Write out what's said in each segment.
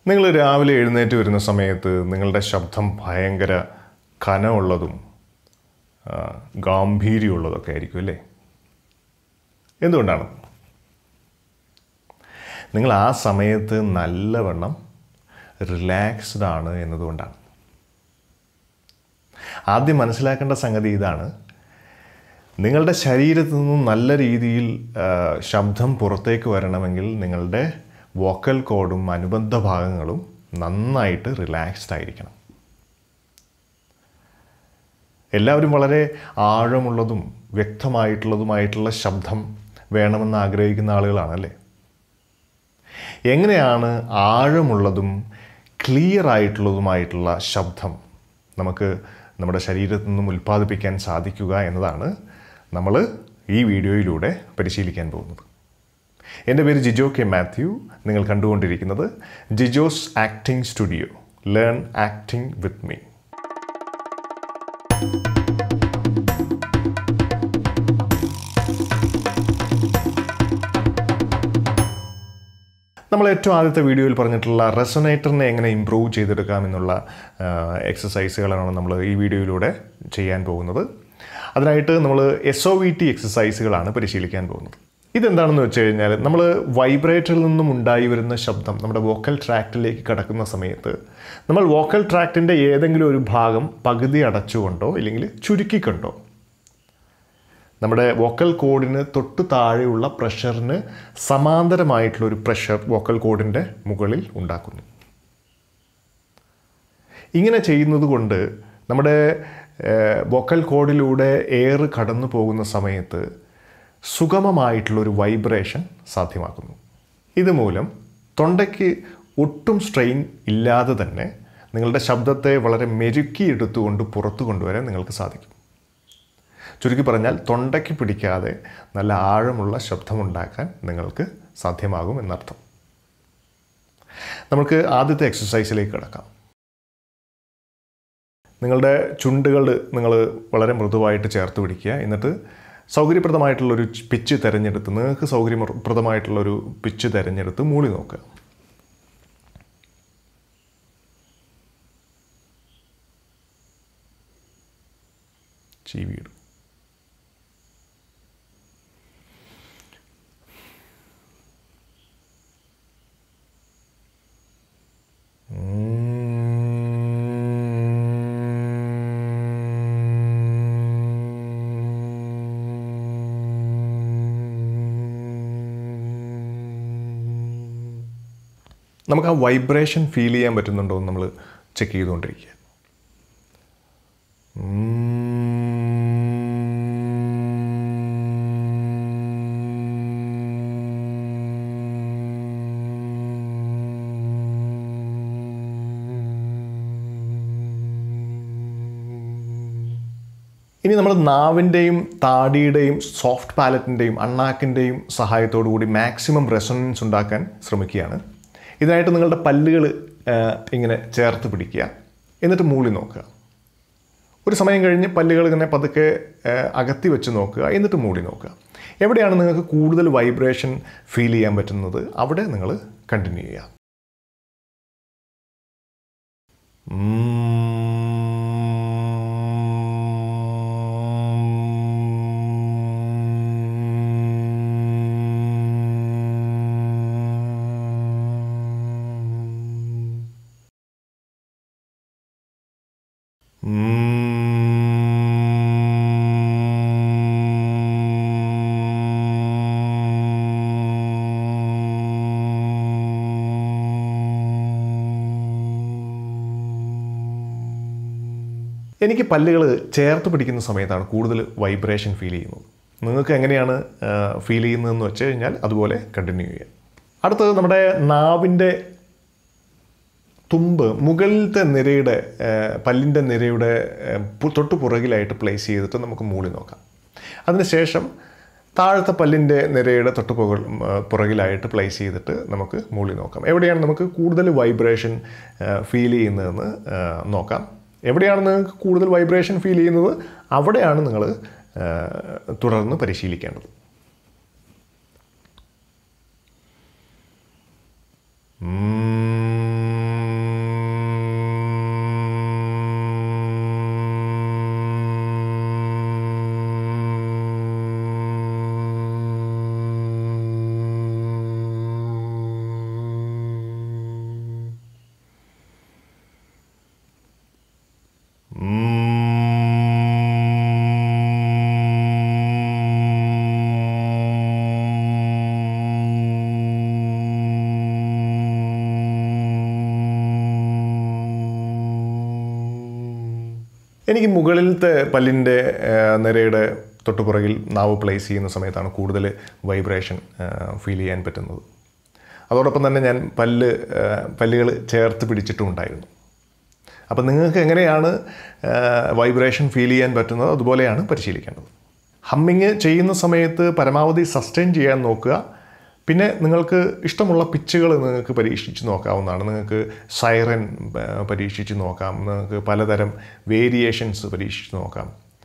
നിങ്ങൾ രാവിലെ എഴുന്നേറ്റ് വരുന്ന സമയത്ത് നിങ്ങളുടെ ശബ്ദം ഭയങ്കര കനമുള്ളതും ആ, ഗാംഭീര്യമുള്ളതൊക്കെ ആയിരിക്കും അല്ലേ എന്തുകൊണ്ടാണ് നിങ്ങൾ ആ സമയത്ത് നല്ലവണ്ണം റിലാക്സ്ഡ് ആണ് എന്നതുകൊണ്ടാണ് ആദ്യം മനസ്സിലാക്കേണ്ട സംഗതി ഇതാണ് നിങ്ങളുടെ ശരീരത്തിൽ നിന്നും നല്ല രീതിയിൽ ആ, ശബ്ദം പുറത്തേക്ക് വരണമെങ്കിൽ നിങ്ങളുടെ വോക്കൽ കോഡും അനുബന്ധ ഭാഗങ്ങളും നന്നായിട്ട് റിലാക്സ്ഡ് ആയിരിക്കണം എല്ലാവരും വളരെ ആഴമുള്ളതും വ്യക്തമായിട്ടുള്ളതുമായിട്ടുള്ള ശബ്ദം വേണമെന്ന് ആഗ്രഹിക്കുന്ന ആളുകളാണല്ലേ എങ്ങനെയാണ് ആഴമുള്ളതും ക്ലിയർ ആയിട്ടുള്ളതുമായിട്ടുള്ള ശബ്ദം നമുക്ക് നമ്മുടെ ശരീരത്തിൽ നിന്നും ഉൽപ്പാദിപ്പിക്കാൻ സാധിക്കുക എന്നതാണ് നമ്മൾ ഈ വീഡിയോയിലൂടെ പരിശീലിക്കാൻ പോകുന്നത് എൻ്റെ പേര് ജിജോ കെ മാത്യു നിങ്ങൾ കണ്ടുകൊണ്ടിരിക്കുന്നത് Jijo's acting studio learn acting with me നമ്മൾ ഏറ്റവും ആദ്യത്തെ വീഡിയോയിൽ പറഞ്ഞിട്ടുള്ള റെസൊനേറ്ററിനെ എങ്ങനെ ഇമ്പ്രൂവ് ചെയ്തെടുക്കാം എന്നുള്ള എക്സസൈസുകളാണ് നമ്മൾ ഈ വീഡിയോയിലൂടെ ചെയ്യാൻ പോകുന്നത് അതിനായിട്ട് നമ്മൾ എസ് ഒ വി ടി എക്സസൈസുകളാണ് പരിശീലിക്കാൻ പോകുന്നത് ഇതെന്താണെന്ന് വെച്ച് കഴിഞ്ഞാൽ നമ്മൾ വൈബ്രേറ്ററിൽ നിന്നും ഉണ്ടായി വരുന്ന ശബ്ദം നമ്മുടെ വോക്കൽ ട്രാക്റ്റിലേക്ക് കടക്കുന്ന സമയത്ത് നമ്മൾ വോക്കൽ ട്രാക്റ്റിൻ്റെ ഏതെങ്കിലും ഒരു ഭാഗം പകുതി അടച്ചുകൊണ്ടോ ഇല്ലെങ്കിൽ ചുരുക്കിക്കൊണ്ടോ നമ്മുടെ വോക്കൽ കോഡിന് തൊട്ട് താഴെയുള്ള പ്രഷറിന് സമാന്തരമായിട്ടുള്ള ഒരു പ്രഷർ വോക്കൽ കോഡിൻ്റെ മുകളിൽ ഉണ്ടാക്കുന്നു ഇങ്ങനെ ചെയ്യുന്നത് കൊണ്ട് നമ്മുടെ വോക്കൽ കോഡിലൂടെ എയർ കടന്നു പോകുന്ന സമയത്ത് സുഗമമായിട്ടുള്ളൊരു വൈബ്രേഷൻ സാധ്യമാക്കുന്നു ഇതുമൂലം തൊണ്ടയ്ക്ക് ഒട്ടും സ്ട്രെയിൻ ഇല്ലാതെ തന്നെ നിങ്ങളുടെ ശബ്ദത്തെ വളരെ മെരുക്കിയെടുത്തുകൊണ്ട് പുറത്തു കൊണ്ടുവരാൻ നിങ്ങൾക്ക് സാധിക്കും ചുരുക്കി പറഞ്ഞാൽ തൊണ്ടയ്ക്ക് പിടിക്കാതെ നല്ല ആഴമുള്ള ശബ്ദമുണ്ടാക്കാൻ നിങ്ങൾക്ക് സാധ്യമാകും എന്നർത്ഥം നമുക്ക് ആദ്യത്തെ എക്സസൈസിലേക്ക് കിടക്കാം നിങ്ങളുടെ ചുണ്ടുകൾ നിങ്ങൾ വളരെ മൃദുവായിട്ട് ചേർത്ത് പിടിക്കുക എന്നിട്ട് സൗകര്യപ്രദമായിട്ടുള്ളൊരു പിച്ച് തിരഞ്ഞെടുത്ത് നിങ്ങൾക്ക് സൗകര്യപ്രദമായിട്ടുള്ളൊരു പിച്ച് തിരഞ്ഞെടുത്ത് മൂളി നോക്കുക ചീവിയിടും നമുക്ക് ആ വൈബ്രേഷൻ ഫീൽ ചെയ്യാൻ പറ്റുന്നുണ്ടോ എന്ന് നമ്മൾ ചെക്ക് ചെയ്തുകൊണ്ടിരിക്കുക ഇനി നമ്മൾ നാവിൻ്റെയും താടിയുടെയും സോഫ്റ്റ് പാലറ്റിൻ്റെയും അണ്ണാക്കിൻ്റെയും സഹായത്തോടു കൂടി മാക്സിമം റെസൊണൻസ് ഉണ്ടാക്കാൻ ശ്രമിക്കുകയാണ് ഇതിനായിട്ട് നിങ്ങളുടെ പല്ലുകൾ ഇങ്ങനെ ചേർത്ത് പിടിക്കുക എന്നിട്ട് മൂളി നോക്കുക ഒരു സമയം കഴിഞ്ഞ് പല്ലുകൾ ഇങ്ങനെ പതുക്കെ ആ, അകത്തി വെച്ച് നോക്കുക എന്നിട്ട് മൂടി നോക്കുക എവിടെയാണ് നിങ്ങൾക്ക് കൂടുതൽ വൈബ്രേഷൻ ഫീൽ ചെയ്യാൻ പറ്റുന്നത് അവിടെ നിങ്ങൾ കണ്ടിന്യൂ ചെയ്യുക എനിക്ക് പല്ലുകൾ ചേർത്ത് പിടിക്കുന്ന സമയത്താണ് കൂടുതൽ വൈബ്രേഷൻ ഫീൽ ചെയ്യുന്നത് നിങ്ങൾക്ക് എങ്ങനെയാണ് ഫീൽ ചെയ്യുന്നതെന്ന് വെച്ച് കഴിഞ്ഞാൽ അതുപോലെ കണ്ടിന്യൂ ചെയ്യുക അടുത്തത് നമ്മുടെ നാവിൻ്റെ തുമ്പ് മുകളിലത്തെ നിരയുടെ ഏഹ്, പല്ലിൻ്റെ നിരയുടെ ഏഹ്, പു- തൊട്ട് പുറകിലായിട്ട് പ്ലേസ് ചെയ്തിട്ട് നമുക്ക് മൂളി നോക്കാം അതിനുശേഷം താഴത്തെ പല്ലിൻ്റെ നിരയുടെ തൊട്ട് പുക പുറകിലായിട്ട് പ്ലേസ് ചെയ്തിട്ട് നമുക്ക് മൂളി നോക്കാം എവിടെയാണ് നമുക്ക് കൂടുതൽ വൈബ്രേഷൻ ഫീൽ ചെയ്യുന്നതെന്ന് ഏഹ്, നോക്കാം എവിടെയാണ് നിങ്ങൾക്ക് കൂടുതൽ വൈബ്രേഷൻ ഫീൽ ചെയ്യുന്നത് അവിടെയാണ് നിങ്ങൾ തുടർന്ന് പരിശീലിക്കേണ്ടത് ഉം. എനിക്ക് മുകളിലത്തെ പല്ലിൻ്റെ നിരയുടെ തൊട്ടുപുറകിൽ നാവ് പ്ലേസ് ചെയ്യുന്ന സമയത്താണ് കൂടുതൽ വൈബ്രേഷൻ ഫീൽ ചെയ്യാൻ പറ്റുന്നത് അതോടൊപ്പം തന്നെ ഞാൻ പല്ല് പല്ലുകൾ ചേർത്ത് പിടിച്ചിട്ടും ഉണ്ടായിരുന്നു അപ്പം നിങ്ങൾക്ക് എങ്ങനെയാണ് വൈബ്രേഷൻ ഫീൽ ചെയ്യാൻ പറ്റുന്നത് അതുപോലെയാണ് പരിശീലിക്കേണ്ടത് ഹമ്മിങ് ചെയ്യുന്ന സമയത്ത് പരമാവധി സസ്റ്റെയിൻ ചെയ്യാൻ നോക്കുക പിന്നെ നിങ്ങൾക്ക് ഇഷ്ടമുള്ള പിച്ചുകൾ നിങ്ങൾക്ക് പരീക്ഷിച്ച് നോക്കാവുന്നതാണ് നിങ്ങൾക്ക് സൈറൻ പരീക്ഷിച്ച് നോക്കാം നിങ്ങൾക്ക് പലതരം വേരിയേഷൻസ് പരീക്ഷിച്ച് നോക്കാം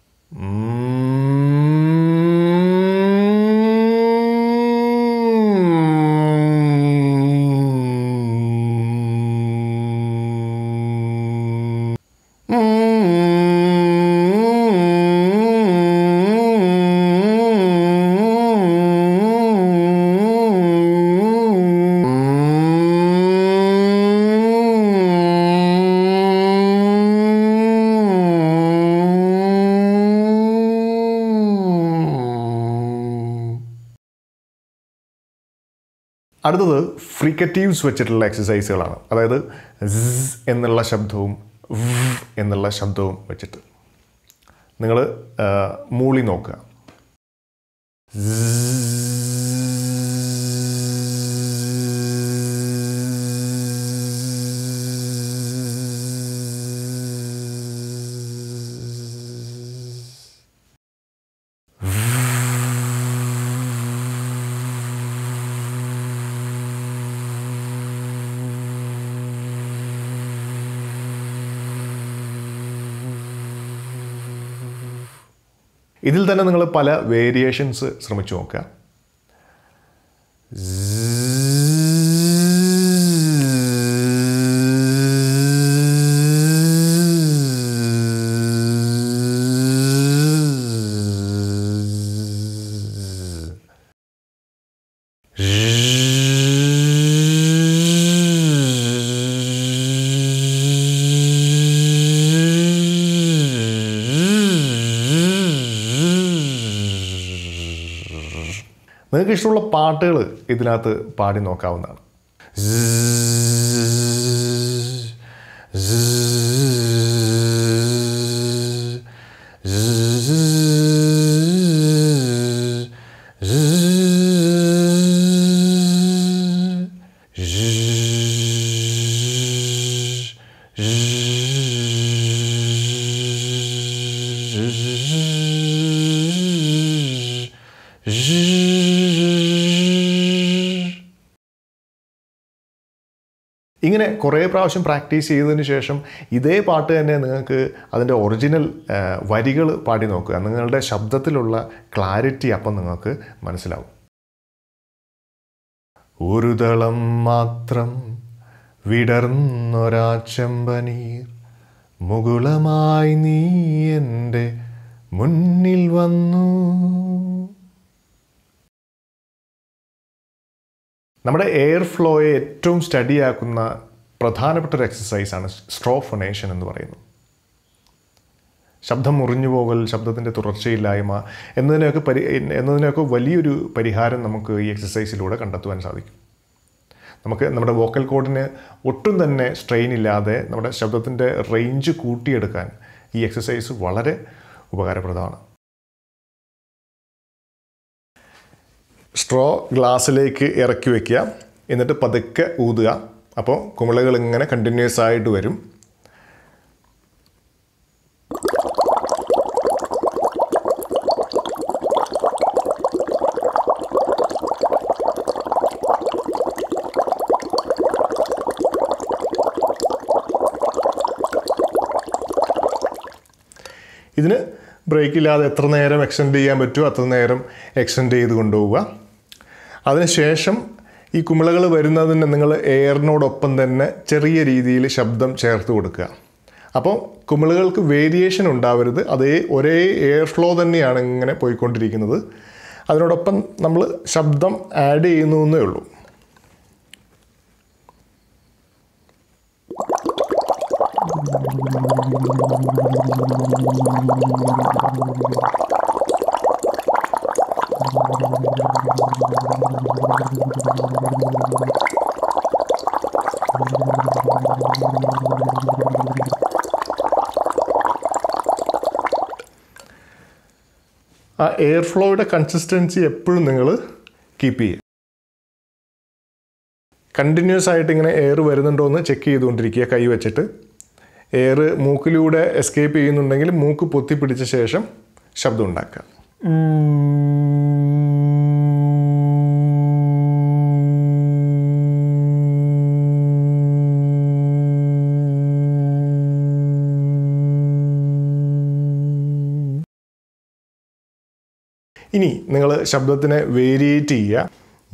അടുത്തത് ഫ്രിക്കറ്റീവ്സ് വെച്ചിട്ടുള്ള എക്സസൈസുകളാണ് അതായത് സ് എന്നുള്ള ശബ്ദവും വ് എന്നുള്ള ശബ്ദവും വെച്ചിട്ട് നിങ്ങൾ മൂളി നോക്കുക ഇതിൽ തന്നെ നിങ്ങൾ പല വേരിയേഷൻസ് ശ്രമിച്ചു നോക്കുക നിങ്ങൾക്ക് ഇഷ്ടമുള്ള പാട്ടുകൾ ഇതിനകത്ത് പാടി നോക്കാവുന്നതാണ് ഇങ്ങനെ കുറേ പ്രാവശ്യം പ്രാക്ടീസ് ചെയ്തതിന് ശേഷം ഇതേ പാട്ട് തന്നെ നിങ്ങൾക്ക് അതിൻ്റെ ഒറിജിനൽ വരികൾ പാടി നോക്കുക നിങ്ങളുടെ ശബ്ദത്തിലുള്ള ക്ലാരിറ്റി അപ്പം നിങ്ങൾക്ക് മനസ്സിലാവും ഒരു ദളം മാത്രം വിടർന്നൊരാ ചെമ്പനീർ മുകുളമായി നീ എൻ്റെ മുന്നിൽ വന്നു നമ്മുടെ എയർ ഫ്ലോയെ ഏറ്റവും സ്റ്റഡിയാക്കുന്ന പ്രധാനപ്പെട്ട ഒരു എക്സസൈസാണ് സ്ട്രോഫൊനേഷൻ എന്ന് പറയുന്നത് ശബ്ദം മുറിഞ്ഞു പോകൽ ശബ്ദത്തിൻ്റെ തുടർച്ചയില്ലായ്മ എന്നതിനൊക്കെ പരി എന്നതിനൊക്കെ വലിയൊരു പരിഹാരം നമുക്ക് ഈ എക്സസൈസിലൂടെ കണ്ടെത്തുവാൻ സാധിക്കും നമുക്ക് നമ്മുടെ വോക്കൽ കോഡിന് ഒട്ടും തന്നെ സ്ട്രെയിൻ ഇല്ലാതെ നമ്മുടെ ശബ്ദത്തിൻ്റെ റേഞ്ച് കൂട്ടിയെടുക്കാൻ ഈ എക്സസൈസ് വളരെ ഉപകാരപ്രദമാണ് സ്ട്രോ ഗ്ലാസ്സിലേക്ക് ഇറക്കി വയ്ക്കുക എന്നിട്ട് പതുക്കെ ഊതുക അപ്പോൾ കുമിളകൾ ഇങ്ങനെ കണ്ടിന്യൂസ് ആയിട്ട് വരും ഇതിന് ബ്രേക്ക് ഇല്ലാതെ എത്ര നേരം എക്സ്റ്റെൻഡ് ചെയ്യാൻ പറ്റുമോ അത്ര നേരം എക്സ്റ്റെൻഡ് ചെയ്ത് കൊണ്ടുപോവുക അതിനുശേഷം ഈ കുമിളകൾ വരുന്നതിന് നിങ്ങൾ എയറിനോടൊപ്പം തന്നെ ചെറിയ രീതിയിൽ ശബ്ദം ചേർത്ത് കൊടുക്കുക അപ്പോൾ കുമിളകൾക്ക് വേരിയേഷൻ ഉണ്ടാവരുത് അതേ ഒരേ എയർ ഫ്ലോ തന്നെയാണ് ഇങ്ങനെ പോയിക്കൊണ്ടിരിക്കുന്നത് അതിനോടൊപ്പം നമ്മൾ ശബ്ദം ആഡ് ചെയ്യുന്നു എന്നേ ഉള്ളൂ ആ എയർ ഫ്ലോയുടെ കൺസിസ്റ്റൻസി എപ്പോഴും നിങ്ങൾ കീപ്പ് ചെയ്യുക കണ്ടിന്യൂസ് ആയിട്ട് ഇങ്ങനെ എയർ വരുന്നുണ്ടോ എന്ന് ചെക്ക് ചെയ്തുകൊണ്ടിരിക്കുക കൈ വെച്ചിട്ട് എയർ മൂക്കിലൂടെ എസ്കേപ്പ് ചെയ്യുന്നുണ്ടെങ്കിൽ മൂക്ക് പൊത്തിപ്പിടിച്ച ശേഷം ശബ്ദം ഉണ്ടാക്കുക ഇനി നിങ്ങൾ ശബ്ദത്തിനെ വേരിയേറ്റ് ചെയ്യുക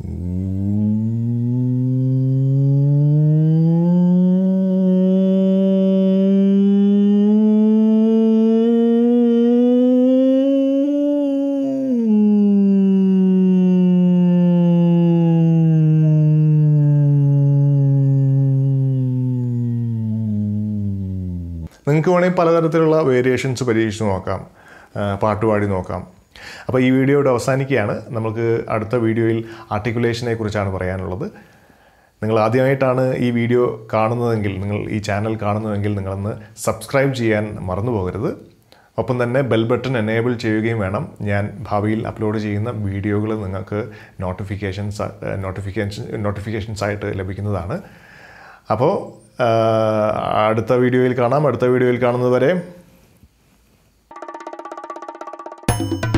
നിങ്ങൾക്ക് വേണമെങ്കിൽ പലതരത്തിലുള്ള വേരിയേഷൻസ് പരീക്ഷിച്ച് നോക്കാം ആ, പാട്ട് പാടി നോക്കാം അപ്പോൾ ഈ വീഡിയോയുടെ അവസാനിക്കുകയാണ് നമുക്ക് അടുത്ത വീഡിയോയിൽ ആർട്ടിക്കുലേഷനെ കുറിച്ചാണ് പറയാനുള്ളത് നിങ്ങൾ ആദ്യമായിട്ടാണ് ഈ വീഡിയോ കാണുന്നതെങ്കിൽ നിങ്ങൾ ഈ ചാനൽ കാണുന്നതെങ്കിൽ നിങ്ങളൊന്ന് സബ്സ്ക്രൈബ് ചെയ്യാൻ മറന്നു പോകരുത് ഒപ്പം തന്നെ ബെൽ ബട്ടൺ എനേബിൾ ചെയ്യുകയും വേണം ഞാൻ ഭാവിയിൽ അപ്ലോഡ് ചെയ്യുന്ന വീഡിയോകൾ നിങ്ങൾക്ക് നോട്ടിഫിക്കേഷൻസ് നോട്ടിഫിക്കേഷൻ നോട്ടിഫിക്കേഷൻസ് ആയിട്ട് ലഭിക്കുന്നതാണ് അപ്പോൾ ആ, അടുത്ത വീഡിയോയിൽ കാണാം അടുത്ത വീഡിയോയിൽ കാണുന്നത് വരെ